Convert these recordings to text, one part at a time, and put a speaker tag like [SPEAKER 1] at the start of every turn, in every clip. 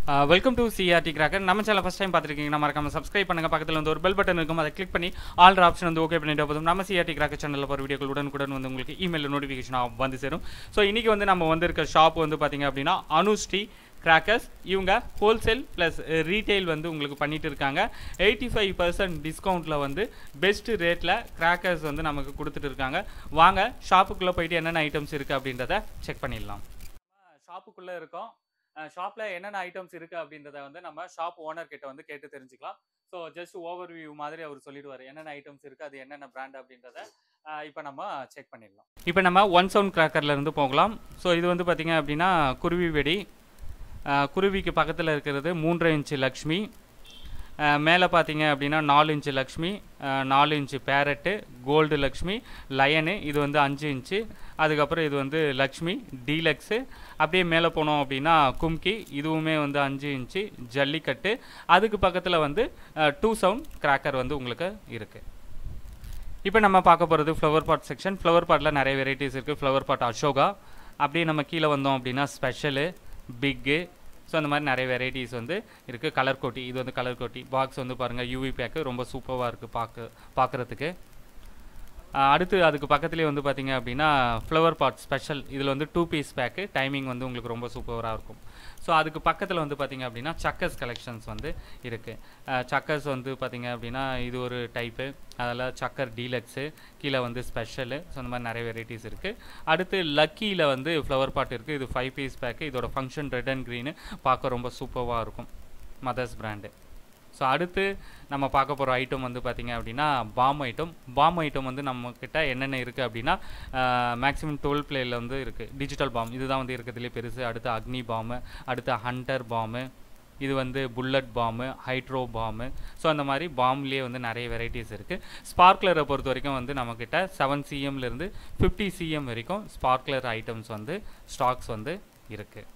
[SPEAKER 1] Welcome to CRT cracker நம்ம channel first time பார்த்துருக்கீங்கன்னா மறக்காம சப்ஸ்கிரைப் பண்ணுங்க பக்கத்தில் வந்து ஒரு பெல் பட்டன் இருக்கும் அதை கிளிக் பண்ணி ஆல் ஆப்ஷன் வந்து ஓகே பண்ணிட்டு போதும் நம்ம சிஆர்டி கிராக்கர் சேனலில் போகிற வீடியோக்கள் உடனுக்குடன் வந்து உங்களுக்கு இமெயில் நோட்டிஃபிகேஷனாக வந்து சேரும் ஸோ இன்றைக்கி வந்து நம்ம வந்திருக்க ஷாப் வந்து பார்த்தீங்க அப்படின்னா அனுஸ்ரீ கிராக்கர்ஸ் இவங்க ஹோல்சேல் ப்ளஸ் ரீட்டைல் வந்து உங்களுக்கு பண்ணிட்டு இருக்காங்க எயிட்டி ஃபைவ் பர்சன்ட் டிஸ்கவுண்ட்டில் வந்து பெஸ்ட் ரேட்டில் கிராக்கர்ஸ் வந்து நமக்கு கொடுத்துட்டு இருக்காங்க வாங்க ஷாப்புக்குள்ளே போயிட்டு என்னென்ன ஐட்டம்ஸ் இருக்குது அப்படின்றத செக் பண்ணிடலாம் ஷாப்புக்குள்ளே இருக்கோம் ஷாப்பில் என்னென்ன ஐட்டம்ஸ் இருக்குது அப்படின்றத வந்து நம்ம ஷாப் ஓனர் கிட்ட வந்து கேட்டு தெரிஞ்சுக்கலாம் ஸோ ஜஸ்ட் ஓவர் வியூ மாதிரி அவர் சொல்லிடுவார் என்னென்ன ஐட்டம்ஸ் இருக்குது அது என்னென்ன பிராண்ட் அப்படின்றத இப்போ நம்ம செக் பண்ணிடலாம் இப்போ நம்ம ஒன் சவுண்ட் கிராக்கர்லேருந்து போகலாம் ஸோ இது வந்து பார்த்திங்க அப்படின்னா குருவி வெடி அஹ், குருவிக்கு பக்கத்தில் இருக்கிறது மூன்றரை இன்ச்சு லக்ஷ்மி அஹ், மேலே பார்த்தீங்க அப்படின்னா நாலு இன்ச்சு லக்ஷ்மி அஹ், நாலு inch parrot gold Lakshmi lion இது வந்து அஞ்சு இன்ச்சு அதுக்கப்புறம் இது வந்து லக்ஷ்மி டீலக்ஸு அப்படியே மேலே போனோம் அப்படின்னா கும்கி இதுவுமே வந்து அஞ்சு இன்ச்சு ஜல்லிக்கட்டு அதுக்கு பக்கத்தில் வந்து டூ சவுண்ட் கிராக்கர் வந்து உங்களுக்கு இருக்குது இப்போ நம்ம பார்க்க போகிறது ஃப்ளவர் பாட் செக்ஷன் ஃப்ளவர் பாட்டில் நிறைய வெரைட்டிஸ் இருக்குது ஃப்ளவர் பாட் அசோகா அப்படியே நம்ம கீழே வந்தோம் அப்படின்னா ஸ்பெஷலு பிக்கு ஸோ அந்த மாதிரி நிறைய வெரைட்டிஸ் வந்து இருக்குது கலர் கோட்டி இது வந்து கலர் கோட்டி பாக்ஸ் வந்து பாருங்கள் யூவி பேக்கு ரொம்ப சூப்பராக இருக்குது பார்க்க பார்க்குறதுக்கு அடுத்து அதுக்கு பக்கத்துலேயே வந்து பார்த்தீங்க அப்படின்னா ஃப்ளவர் பாட் ஸ்பெஷல் இதில் வந்து டூ பீஸ் பேக்கு டைமிங் வந்து உங்களுக்கு ரொம்ப சூப்பராக இருக்கும் ஸோ அதுக்கு பக்கத்தில் வந்து பார்த்தீங்க அப்படின்னா சக்கர்ஸ் கலெக்ஷன்ஸ் வந்து இருக்குது சக்கர்ஸ் வந்து பார்த்தீங்க அப்படின்னா இது ஒரு டைப்பு அதில் சக்கர் டீலக்ஸு கீழே வந்து ஸ்பெஷலு ஸோ அந்த மாதிரி நிறைய வெரைட்டிஸ் இருக்குது அடுத்து லக்கியில் வந்து ஃப்ளவர் பாட் இருக்குது இது ஃபைவ் பீஸ் பேக்கு இதோட ஃபங்க்ஷன் ரெட் அண்ட் க்ரீனு பார்க்க ரொம்ப சூப்பராக இருக்கும் மதர்ஸ் பிராண்டு ஸோ அடுத்து நம்ம பார்க்க போகிற ஐட்டம் வந்து பார்த்திங்க அப்படின்னா பாம் ஐட்டம் பாம் ஐட்டம் வந்து நம்மக்கிட்ட என்னென்ன இருக்குது அப்படின்னா மேக்ஸிமம் டுவெல் பிளேயில் வந்து இருக்குது டிஜிட்டல் பாம் இதுதான் வந்து இருக்கிறதுலே பெருசு அடுத்து அக்னி பாம்பு அடுத்து ஹண்டர் பாம்பு இது வந்து புல்லட் பாம்பு ஹைட்ரோ பாம்பு ஸோ அந்த மாதிரி பாம்லேயே வந்து நிறைய வெரைட்டிஸ் இருக்குது ஸ்பார்க்லரை பொறுத்த வரைக்கும் வந்து நம்மக்கிட்ட செவன் சிஎம்லேருந்து ஃபிஃப்டி சிஎம் வரைக்கும் ஸ்பார்க்லர் ஐட்டம்ஸ் வந்து ஸ்டாக்ஸ் வந்து இருக்குது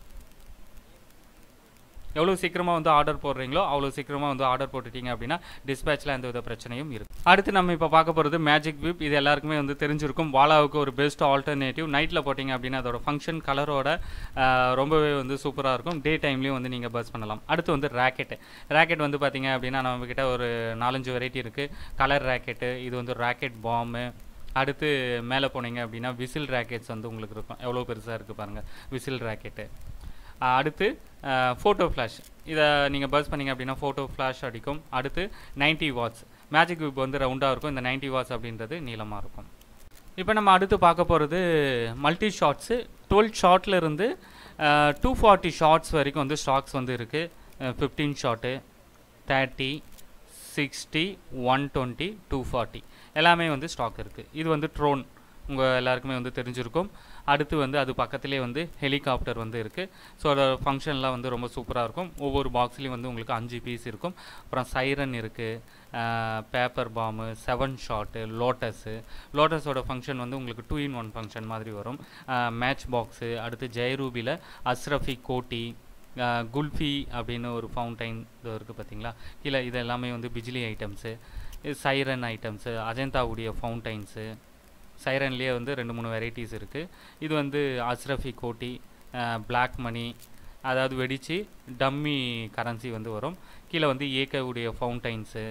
[SPEAKER 1] எவ்வளோ சீக்கிரமாக வந்து ஆர்டர் போடுறீங்களோ அவ்வளோ சீக்கிரமாக வந்து ஆர்டர் போட்டுட்டீங்க அப்படின்னா டிஸ்பேச்சில் எந்த வித பிரச்சனையும் இருக்கும் அடுத்து நம்ம இப்போ பார்க்க போகிறது மேஜிக் விப் இது எல்லாருக்குமே வந்து தெரிஞ்சிருக்கும் வாலாவுக்கு ஒரு பெஸ்ட் ஆல்டர்னேட்டிவ் நைட்டில் போட்டிங்க அப்படின்னா அதோட ஃபங்க்ஷன் கலரோட ரொம்பவே வந்து சூப்பராக இருக்கும் டே டைம்லேயும் வந்து நீங்கள் பஸ் பண்ணலாம் அடுத்து வந்து ராக்கெட்டு ராக்கெட் வந்து பார்த்தீங்க அப்படின்னா நம்மக்கிட்ட ஒரு நாலஞ்சு வெரைட்டி இருக்குது கலர் ராக்கெட்டு இது வந்து ராக்கெட் பாம்பு அடுத்து மேலே போனீங்க அப்படின்னா விசில் ராக்கெட்ஸ் வந்து உங்களுக்கு இருக்கும் எவ்வளோ பெருசாக இருக்குது பாருங்கள் விசில் ராக்கெட்டு ஆஹ் அடுத்து ஃபோட்டோ ஃப்ளாஷ் இதை நீங்கள் பஸ் பண்ணீங்க அப்படின்னா ஃபோட்டோ ஃப்ளாஷ் அடிக்கும் அடுத்து 90 வாட்ஸ் மேஜிக் விப் வந்து ரவுண்டாக இருக்கும் இந்த 90 வாட்ஸ் அப்படின்றது நீளமாக இருக்கும் இப்போ நம்ம அடுத்து பார்க்க போகிறது மல்டி ஷாட்ஸு டுவெல் ஷார்ட்ல இருந்து டூ ஃபார்ட்டி ஷார்ட்ஸ் வரைக்கும் வந்து ஸ்டாக்ஸ் வந்து இருக்குது fifteen shot thirty sixty one twenty two forty எல்லாமே வந்து ஸ்டாக் இருக்குது இது வந்து ட்ரோன் உங்கள் எல்லாருக்குமே வந்து தெரிஞ்சிருக்கும் அடுத்து வந்து அது பக்கத்துலேயே வந்து ஹெலிகாப்டர் வந்து இருக்குது ஸோ அதோட ஃபங்க்ஷன்லாம் வந்து ரொம்ப சூப்பராக இருக்கும் ஒவ்வொரு பாக்ஸ்லேயும் வந்து உங்களுக்கு அஞ்சு பீஸ் இருக்கும் அப்புறம் சைரன் இருக்குது பேப்பர் பாம்பு செவன் ஷாட்டு லோட்டஸு லோட்டஸோட ஃபங்க்ஷன் வந்து உங்களுக்கு டூ இன் ஒன் ஃபங்க்ஷன் மாதிரி வரும் மேட்ச் பாக்ஸு அடுத்து ஜெயரூபியில் அஸ்ரஃபி கோட்டி அஹ், குல்ஃபி அப்படின்னு ஒரு ஃபவுண்டைன் இது இருக்குது பார்த்தீங்களா கீழே இது எல்லாமே வந்து பிஜிலி ஐட்டம்ஸு சைரன் ஐட்டம்ஸு அஜந்தாவுடைய ஃபவுண்டைன்ஸு சைரன்லேயே வந்து ரெண்டு மூணு வெரைட்டிஸ் இருக்குது இது வந்து அஸ்ரஃபி கோட்டி பிளாக் மணி அதாவது வெடித்து டம்மி கரன்சி வந்து வரும் கீழே வந்து ஏகவுடைய ஃபவுண்டைன்ஸு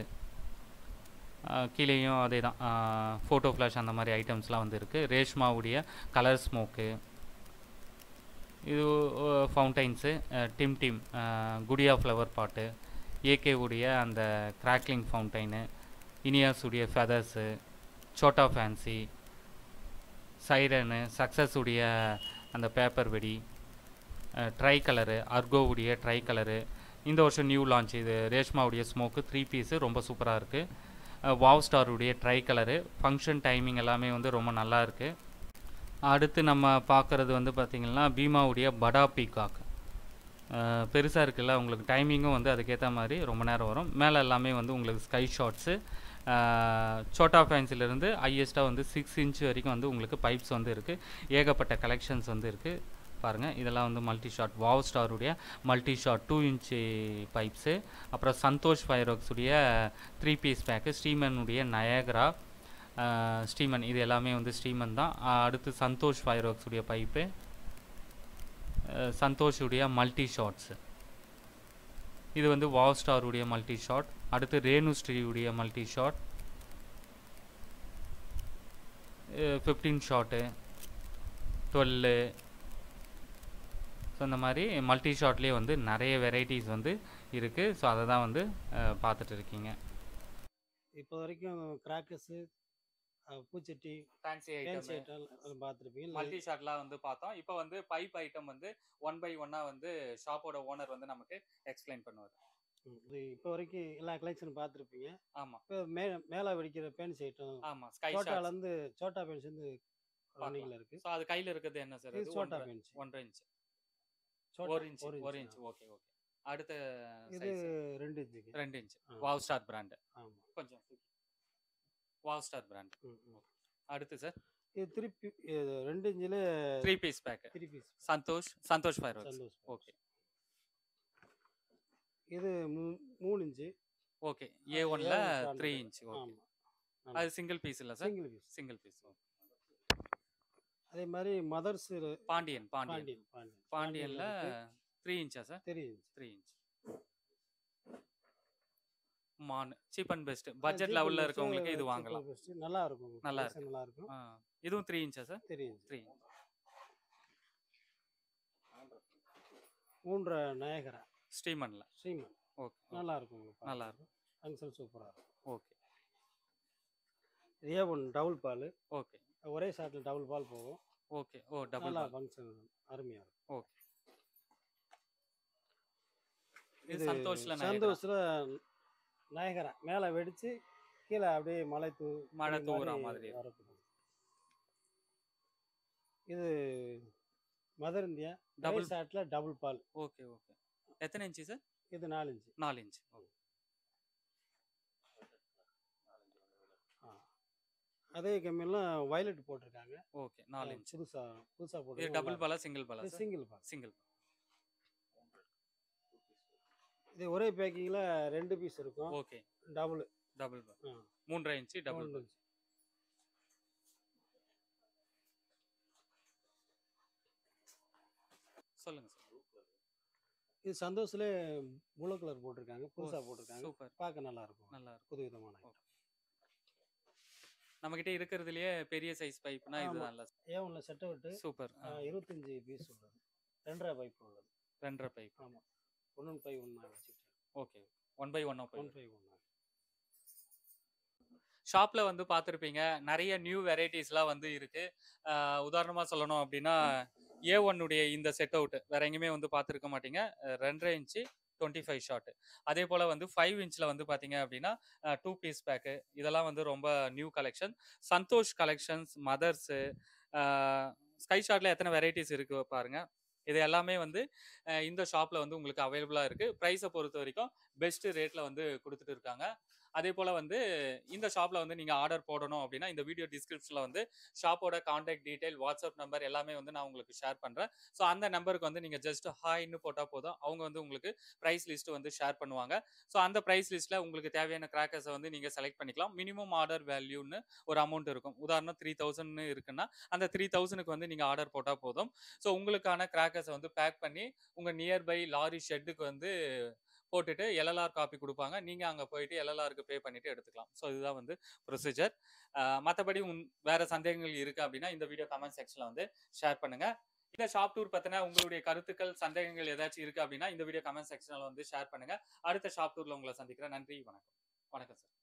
[SPEAKER 1] கீழேயும் அதே தான் ஃபோட்டோ ஃப்ளாஷ் அந்த மாதிரி ஐட்டம்ஸ்லாம் வந்து இருக்குது ரேஷ்மாவுடைய கலர் ஸ்மோக்கு இது fountains Tim Tim Gudiya flower pot ஏகேவுடைய அந்த கிராக்லிங் ஃபவுண்டைனு இனியாஸுடைய feathers chota fancy siren success உடைய அந்த பேப்பர் வெடி ட்ரை கலரு அர்கோவுடைய ட்ரை கலரு இந்த வருஷம் நியூ லான்ச் இது ரேஷ்மாவுடைய ஸ்மோக்கு த்ரீ பீஸு ரொம்ப சூப்பராக இருக்குது வாவ் ஸ்டாருடைய ட்ரை கலரு ஃபங்க்ஷன் டைமிங் எல்லாமே வந்து ரொம்ப நல்லா இருக்குது அடுத்து நம்ம பார்க்குறது வந்து பார்த்திங்கன்னா பீமாவுடைய படா பீகாக் பெருசாக இருக்குல்ல உங்களுக்கு டைமிங்கும் வந்து அதுக்கேற்ற மாதிரி ரொம்ப நேரம் வரும் மேலே எல்லாமே வந்து உங்களுக்கு ஸ்கை ஷாட்ஸு சோட்டா ஃபேன்சிலேருந்து ஹையஸ்ட்டாக வந்து சிக்ஸ் இன்ச் வரைக்கும் வந்து உங்களுக்கு பைப்ஸ் வந்து இருக்குது ஏகப்பட்ட கலெக்ஷன்ஸ் வந்து இருக்குது பாருங்கள் இதெல்லாம் வந்து மல்டி ஷாட் வாவ் ஸ்டாருடைய multi shot two inch pipes அப்புறம் சந்தோஷ் ஃபைரோக்ஸுடைய த்ரீ பீஸ் பேக்கு ஸ்ரீமனுடைய நயகரா ஸ்டீமன் இது எல்லாமே வந்து ஸ்டீமன் தான் அஹ் அடுத்து சந்தோஷ் ஃபைரோக்ஸுடைய பைப்பு சந்தோஷுடைய மல்டி ஷாட்ஸு இது வந்து வாவ் ஸ்டாருடைய மல்டி ஷாட் அடுத்து ரேணு ஸ்ரீயுடைய multi shot fifteen shot twelve so இந்த மாதிரி மல்டி ஷாட்லேயே வந்து நிறைய வெரைட்டிஸ் வந்து இருக்குது ஸோ அதை தான் வந்து அஹ், பார்த்துட்டு இருக்கீங்க
[SPEAKER 2] இப்போ வரைக்கும் கிராக்கர்ஸு பூச்சட்டி
[SPEAKER 1] ஃபேன்சி
[SPEAKER 2] ஃபேன்சி ஐட்டம் அது பார்த்துருப்பீங்க
[SPEAKER 1] மல்டி ஷாட்லாம் வந்து பார்த்தோம் இப்போ வந்து பைப் ஐட்டம் வந்து ஒன் பை ஒன்னாக வந்து ஷாப்போட ஓனர் வந்து நமக்கு எக்ஸ்பிளைன் பண்ணுவார்
[SPEAKER 2] இது இப்போ வரைக்கும் எல்லா கலெக்ஷனும் பார்த்துருப்பீங்க
[SPEAKER 1] ஆமாம்
[SPEAKER 2] இப்போ மே மேலே வெடிக்கிற ஃபேன்சி ஐட்டம்
[SPEAKER 1] ஆமாம் ஸ்கை ஷாட்
[SPEAKER 2] சோட்டாலேருந்து சோட்டா பென்ஸ் வந்து ரன்னிங்கில் இருக்குது
[SPEAKER 1] ஸோ அது கையில் இருக்கிறது என்ன சார்
[SPEAKER 2] இது சோட்டா பென்ஸ்
[SPEAKER 1] ஒன்றரை இன்ச்
[SPEAKER 2] சோட்டா
[SPEAKER 1] ஒரு இன்ச் ஒரு இன்ச் ஓகே ஓகே அடுத்த
[SPEAKER 2] இது
[SPEAKER 1] size
[SPEAKER 2] ரெண்டு இன்ச்சுக்கு
[SPEAKER 1] ரெண்டு இன்ச்
[SPEAKER 2] ஆ.
[SPEAKER 1] வாவ் ஸ்டார் பிராண்டு
[SPEAKER 2] ஆமாம்
[SPEAKER 1] கொஞ்சம் வாவ் ஸ்டார் பிராண்ட் அடுத்து சார்
[SPEAKER 2] இது திருப்பி இது ரெண்டு இன்ச்சில்
[SPEAKER 1] three piece pack
[SPEAKER 2] three piece
[SPEAKER 1] Santhosh Santhosh fire
[SPEAKER 2] Santhosh
[SPEAKER 1] okay
[SPEAKER 2] இது மூ- மூணு இன்ச்சு
[SPEAKER 1] ஓகே ஏ ஒன்ல
[SPEAKER 2] A1
[SPEAKER 1] three
[SPEAKER 2] brand.
[SPEAKER 1] Inch okay
[SPEAKER 2] ஆமாம்
[SPEAKER 1] அது சிங்கிள் பீஸ் இல்ல sir
[SPEAKER 2] single piece
[SPEAKER 1] single piece
[SPEAKER 2] அதே மாதிரி மதர்ஸ்
[SPEAKER 1] பாண்டியன் பாண்டியன்
[SPEAKER 2] பாண்டியன் பாண்டியன்
[SPEAKER 1] பாண்டியன்ல த்ரீ இன்ச்சா sir
[SPEAKER 2] three inch
[SPEAKER 1] three inch மான் cheap and best budget
[SPEAKER 2] cheap
[SPEAKER 1] லெவல்ல
[SPEAKER 2] and
[SPEAKER 1] இருக்கவங்களுக்கு
[SPEAKER 2] best,
[SPEAKER 1] இது
[SPEAKER 2] cheap
[SPEAKER 1] வாங்கலாம்
[SPEAKER 2] and best. நல்லா இருக்கும்
[SPEAKER 1] நல்லா
[SPEAKER 2] collection நல்லா இருக்கும்
[SPEAKER 1] ஆ, இதுவும் த்ரீ இன்ச்சா சார்
[SPEAKER 2] த்ரீ இன்ச்
[SPEAKER 1] த்ரீ
[SPEAKER 2] மூன்றரை நாயகரா
[SPEAKER 1] ஸ்ரீமன்ல
[SPEAKER 2] ஸ்ரீமன்
[SPEAKER 1] ஓகே
[SPEAKER 2] நல்லா இருக்கும் உங்களுக்கு
[SPEAKER 1] நல்லா
[SPEAKER 2] பார்க்கறதுக்கு. ஃபங்க்ஷன் சூப்பராக இருக்கும்
[SPEAKER 1] okay
[SPEAKER 2] A one double ball
[SPEAKER 1] okay
[SPEAKER 2] ஒரே ஷாட்டில் டபுள் பால் போகும்
[SPEAKER 1] ஓகே ஓ டபுள்
[SPEAKER 2] நல்லா ஃபங்க்ஷன் அருமையாக இருக்கும்
[SPEAKER 1] ஓகே இது சந்தோஷ்ல நாயகரா.
[SPEAKER 2] சந்தோஷில் நாயகரா மேலே வெடிச்சு கீழே அப்படியே மலை தூ
[SPEAKER 1] மழை
[SPEAKER 2] இது
[SPEAKER 1] தூவுற மாதிரி இருக்கும்.
[SPEAKER 2] வரக்கூடாது இது மதர் இந்தியா
[SPEAKER 1] Double-
[SPEAKER 2] டபுள் ஷாட்டில் டபுள் பால்
[SPEAKER 1] ஓகே ஓகே எத்தனை இன்ச்சு சார்
[SPEAKER 2] இது நாலு இன்ச்சு
[SPEAKER 1] நாலு இன்ச்
[SPEAKER 2] ஆ அதே கம்மியெல்லாம் வயலட் போட்டிருக்காங்க
[SPEAKER 1] ஓகே நாலு இன்ச்
[SPEAKER 2] புதுசா புதுசா
[SPEAKER 1] இது
[SPEAKER 2] போட்டு
[SPEAKER 1] டபுள் பாலா சிங்கிள் பாலா சார்
[SPEAKER 2] சிங்கிள் பால்
[SPEAKER 1] சிங்கிள்
[SPEAKER 2] இது ஒரே பேக்கிங்ல ரெண்டு பீஸ் இருக்கும்
[SPEAKER 1] ஓகே
[SPEAKER 2] டபுள்
[SPEAKER 1] டபுள் பால் மூன்றரை இன்ச்சு டபுள் பால் சொல்லுங்க சார்
[SPEAKER 2] இது சந்தோஷ்ல ப்ளூ கலர் போட்டிருக்காங்க புதுசா போட்டிருக்காங்க
[SPEAKER 1] சூப்பர்
[SPEAKER 2] பார்க்க நல்லா இருக்கும்
[SPEAKER 1] நல்லா இருக்கும்
[SPEAKER 2] புது விதமான item.
[SPEAKER 1] நம்ம கிட்ட இருக்கிறதுலயே பெரிய சைஸ் பைப்னா இது
[SPEAKER 2] ஆமா.
[SPEAKER 1] நல்லா
[SPEAKER 2] ஏன் உள்ள செட்டை விட்டு
[SPEAKER 1] சூப்பர்
[SPEAKER 2] இருபத்தஞ்சு பீஸ் உள்ளது ரெண்டரை பைப் உள்ளது
[SPEAKER 1] ரெண்டரை பைப்
[SPEAKER 2] ஆமா ஒன்று ஃபைவ் ஒன்றா வச்சுட்டு
[SPEAKER 1] okay one by one
[SPEAKER 2] one five ஒன்றா
[SPEAKER 1] ஷாப்ல வந்து பார்த்துருப்பீங்க நிறைய நியூ வெரைட்டிஸ்லாம் வந்து இருக்கு ஆஹ் உதாரணமா சொல்லணும் அப்படின்னா ஏ உடைய இந்த செட் அவுட் வேற எங்கேயுமே வந்து பார்த்துருக்க மாட்டீங்க அஹ் ரெண்டரை இன்ச்சு டுவெண்ட்டி ஃபைவ் ஷாட் அதே போல வந்து ஃபைவ் இன்ச்சில் வந்து பார்த்தீங்க அப்படின்னா டூ பீஸ் பேக்கு இதெல்லாம் வந்து ரொம்ப new collection Santhosh collections mothers sky ஷாட்ல எத்தனை வெரைட்டிஸ் இருக்கு பாருங்க இது எல்லாமே வந்து அஹ் இந்த ஷாப்ல வந்து உங்களுக்கு அவைலபிளாக இருக்கு ப்ரைஸை பொறுத்த வரைக்கும் பெஸ்ட் ரேட்ல வந்து கொடுத்துட்டு இருக்காங்க அதே போல் வந்து இந்த ஷாப்பில் வந்து நீங்கள் ஆர்டர் போடணும் அப்படின்னா இந்த வீடியோ டிஸ்கிரிப்ஷனில் வந்து ஷாப்போட காண்டாக்ட் டீடைல் வாட்ஸ்அப் நம்பர் எல்லாமே வந்து நான் உங்களுக்கு ஷேர் பண்ணுறேன் ஸோ அந்த நம்பருக்கு வந்து நீங்கள் ஜஸ்ட் ஹாய்னு போட்டால் போதும் அவங்க வந்து உங்களுக்கு ப்ரைஸ் லிஸ்ட் வந்து ஷேர் பண்ணுவாங்க ஸோ அந்த ப்ரைஸ் லிஸ்ட்டில் உங்களுக்கு தேவையான கிராக்கர்ஸை வந்து நீங்கள் செலக்ட் பண்ணிக்கலாம் மினிமம் ஆர்டர் வேல்யூன்னு ஒரு அமௌண்ட் இருக்கும் உதாரணம் த்ரீ தௌசண்ட்னு இருக்குன்னா அந்த த்ரீ தௌசண்ட்க்கு வந்து நீங்கள் ஆர்டர் போட்டால் போதும் ஸோ உங்களுக்கான கிராக்கர்ஸை வந்து பேக் பண்ணி உங்கள் நியர்பை லாரி ஷெட்டுக்கு வந்து போட்டுட்டு எல்எல்ஆர் காப்பி கொடுப்பாங்க நீங்கள் அங்கே போயிட்டு எல்எல்ஆருக்கு பே பண்ணிட்டு எடுத்துக்கலாம் ஸோ இதுதான் வந்து ப்ரொசீஜர் மற்றபடி உன் வேற சந்தேகங்கள் இருக்கு அப்படின்னா இந்த வீடியோ கமெண்ட் செக்ஷனில் வந்து ஷேர் பண்ணுங்க இந்த ஷாப் டூர் பத்தின உங்களுடைய கருத்துக்கள் சந்தேகங்கள் ஏதாச்சும் இருக்கு அப்படின்னா இந்த வீடியோ கமெண்ட் செக்ஷனில் வந்து ஷேர் பண்ணுங்க அடுத்த ஷாப் டூர்ல உங்களை சந்திக்கிறேன் நன்றி வணக்கம் வணக்கம் சார்